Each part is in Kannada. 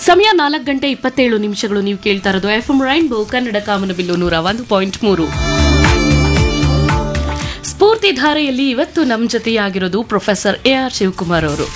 ಸಮಯ ನಾಲ್ಕು ಗಂಟೆ ಇಪ್ಪತ್ತೇಳು ನಿಮಿಷಗಳು ನೀವು ಕೇಳ್ತಾ ಇರೋದು ಎಫ್ ಎಂ ರೈನ್ಬೋ ಕನ್ನಡ ಕಾಮನಬಿಲ್ಲು ನೂರ ಒಂದು ಪಾಯಿಂಟ್ ಮೂರು ಸ್ಫೂರ್ತಿ ಧಾರೆಯಲ್ಲಿ ಇವತ್ತು ನಮ್ಮ ಜೊತೆಯಾಗಿರೋದು ಪ್ರೊಫೆಸರ್ ಎ ಆರ್ ಶಿವಕುಮಾರ್ ಅವರು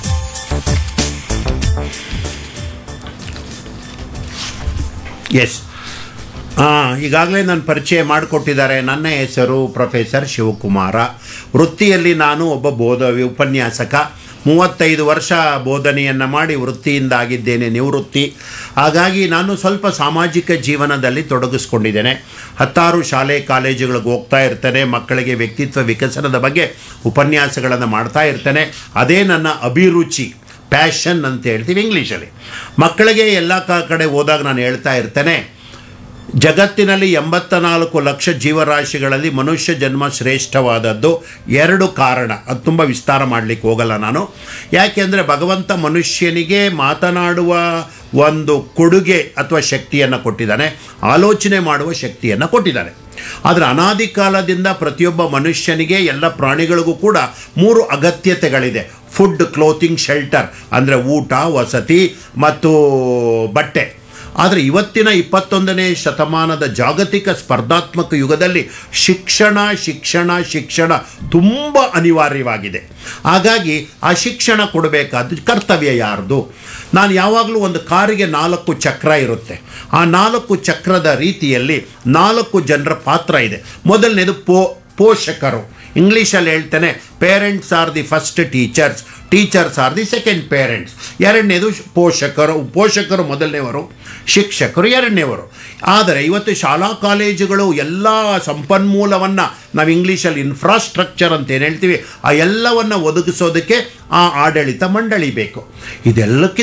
ಎಸ್ ಈಗಾಗಲೇ ನನ್ನ ಪರಿಚಯ ಮಾಡಿಕೊಟ್ಟಿದ್ದಾರೆ ನನ್ನ ಹೆಸರು ಪ್ರೊಫೆಸರ್ ಶಿವಕುಮಾರ ವೃತ್ತಿಯಲ್ಲಿ ನಾನು ಒಬ್ಬ ಬೋಧ ಉಪನ್ಯಾಸಕ ಮೂವತ್ತೈದು ವರ್ಷ ಬೋಧನೆಯನ್ನು ಮಾಡಿ ವೃತ್ತಿಯಿಂದ ಆಗಿದ್ದೇನೆ ನಿವೃತ್ತಿ ಹಾಗಾಗಿ ನಾನು ಸ್ವಲ್ಪ ಸಾಮಾಜಿಕ ಜೀವನದಲ್ಲಿ ತೊಡಗಿಸ್ಕೊಂಡಿದ್ದೇನೆ ಹತ್ತಾರು ಶಾಲೆ ಕಾಲೇಜುಗಳಿಗೆ ಹೋಗ್ತಾ ಇರ್ತೇನೆ ಮಕ್ಕಳಿಗೆ ವ್ಯಕ್ತಿತ್ವ ವಿಕಸನದ ಬಗ್ಗೆ ಉಪನ್ಯಾಸಗಳನ್ನು ಮಾಡ್ತಾ ಇರ್ತೇನೆ ಅದೇ ನನ್ನ ಅಭಿರುಚಿ ಪ್ಯಾಷನ್ ಅಂತ ಹೇಳ್ತೀವಿ ಇಂಗ್ಲೀಷಲ್ಲಿ ಮಕ್ಕಳಿಗೆ ಎಲ್ಲ ಕ- ಕಡೆ ಹೋದಾಗ ನಾನು ಹೇಳ್ತಾ ಇರ್ತೇನೆ ಜಗತ್ತಿನಲ್ಲಿ ಎಂಬತ್ತ ನಾಲ್ಕು ಲಕ್ಷ ಜೀವರಾಶಿಗಳಲ್ಲಿ ಮನುಷ್ಯ ಜನ್ಮ ಶ್ರೇಷ್ಠವಾದದ್ದು ಎರಡು ಕಾರಣ ಅದು ತುಂಬ ವಿಸ್ತಾರ ಮಾಡಲಿಕ್ಕೆ ಹೋಗಲ್ಲ ನಾನು ಯಾಕೆಂದರೆ ಭಗವಂತ ಮನುಷ್ಯನಿಗೆ ಮಾತನಾಡುವ ಒಂದು ಕೊಡುಗೆ ಅಥವಾ ಶಕ್ತಿಯನ್ನು ಕೊಟ್ಟಿದ್ದಾನೆ ಆಲೋಚನೆ ಮಾಡುವ ಶಕ್ತಿಯನ್ನು ಕೊಟ್ಟಿದ್ದಾನೆ ಆದರೆ ಅನಾದಿ ಕಾಲದಿಂದ ಪ್ರತಿಯೊಬ್ಬ ಮನುಷ್ಯನಿಗೆ ಎಲ್ಲ ಪ್ರಾಣಿಗಳಿಗೂ ಕೂಡ ಮೂರು ಅಗತ್ಯತೆಗಳಿದೆ ಫುಡ್ ಕ್ಲೋತಿಂಗ್ ಶೆಲ್ಟರ್ ಅಂದರೆ ಊಟ ವಸತಿ ಮತ್ತು ಬಟ್ಟೆ ಆದರೆ ಇವತ್ತಿನ ಇಪ್ಪತ್ತೊಂದನೇ ಶತಮಾನದ ಜಾಗತಿಕ ಸ್ಪರ್ಧಾತ್ಮಕ ಯುಗದಲ್ಲಿ ಶಿಕ್ಷಣ ಶಿಕ್ಷಣ ಶಿಕ್ಷಣ ತುಂಬ ಅನಿವಾರ್ಯವಾಗಿದೆ ಹಾಗಾಗಿ ಆ ಶಿಕ್ಷಣ ಕೊಡಬೇಕಾದ ಕರ್ತವ್ಯ ಯಾರ್ದು ನಾನು ಯಾವಾಗಲೂ ಒಂದು ಕಾರಿಗೆ ನಾಲ್ಕು ಚಕ್ರ ಇರುತ್ತೆ ಆ ನಾಲ್ಕು ಚಕ್ರದ ರೀತಿಯಲ್ಲಿ ನಾಲ್ಕು ಜನರ ಪಾತ್ರ ಇದೆ ಮೊದಲನೇದು ಪೋ ಪೋಷಕರು ಇಂಗ್ಲೀಷಲ್ಲಿ ಹೇಳ್ತೇನೆ parents are the first teachers teachers are the second parents ಎರಡನೇದು ಪೋಷಕರು ಪೋಷಕರು ಮೊದಲನೇವರು ಶಿಕ್ಷಕರು ಎರಡನೇವರು ಆದರೆ ಇವತ್ತು ಶಾಲಾ ಕಾಲೇಜುಗಳು ಎಲ್ಲ ಸಂಪನ್ಮೂಲವನ್ನು ನಾವು ಇಂಗ್ಲೀಷಲ್ಲಿ ಇನ್ಫ್ರಾಸ್ಟ್ರಕ್ಚರ್ ಅಂತ ಏನು ಹೇಳ್ತೀವಿ ಆ ಎಲ್ಲವನ್ನು ಒದಗಿಸೋದಕ್ಕೆ ಆ ಆಡಳಿತ ಮಂಡಳಿ ಬೇಕು ಇದೆಲ್ಲಕ್ಕಿಂತ